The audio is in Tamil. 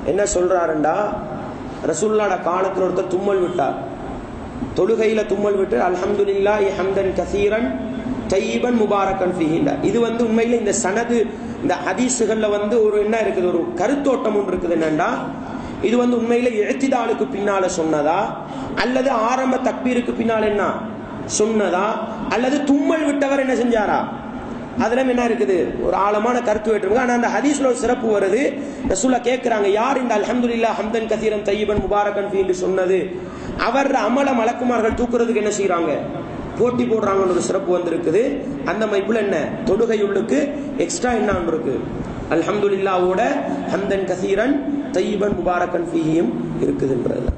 என்ன சொல்றாருண்டா ரசூல்லாட காலத்தில் ஒருத்தர் தும்மல் விட்டார் தொழுகையில தும்மல் விட்டு அல்ஹம்துலில்லாஹி ஹம்தன் கசீரன் தையீபன் முபாரக்கன் ஃபீஹின்டா இது வந்து உண்மையில இந்த சனது இந்த ஹதீஸுகள்ல வந்து ஒரு என்ன இருக்குது ஒரு கருத்தோட்டம் ஒன்று இருக்குது என்னன்னா இது வந்து உண்மையில எழுத்திதாளுக்கு பின்னால சொன்னதா அல்லது ஆரம்ப தக்பீருக்கு பின்னால் என்ன சொன்னதா அல்லது தும்மல் விட்டவர் என்ன செஞ்சாரா அதுல என்ன இருக்குது ஒரு ஆழமான கருத்து வேற்றுமை ஆனா அந்த ஹதீஸ்ல ஒரு சிறப்பு வருது ரசூலா கேட்கிறாங்க யார் இந்த அல்ஹம்துலில்லா ஹம்தன் கசீரன் தையீபன் முபாரக்கன் ஃபீ என்று சொன்னது அவர் அமல மலக்குமார்கள் தூக்குறதுக்கு என்ன செய்யறாங்க போட்டி போடுறாங்கன்னு ஒரு சிறப்பு வந்திருக்குது அந்த மைப்புல என்ன தொடுகையுள்ளுக்கு எக்ஸ்ட்ரா என்ன இருக்கு அல்ஹம்துலில்லாவோட ஹம்தன் கசீரன் தையீபன் முபாரக்கன் ஃபீஹியும் இருக்குதுன்றது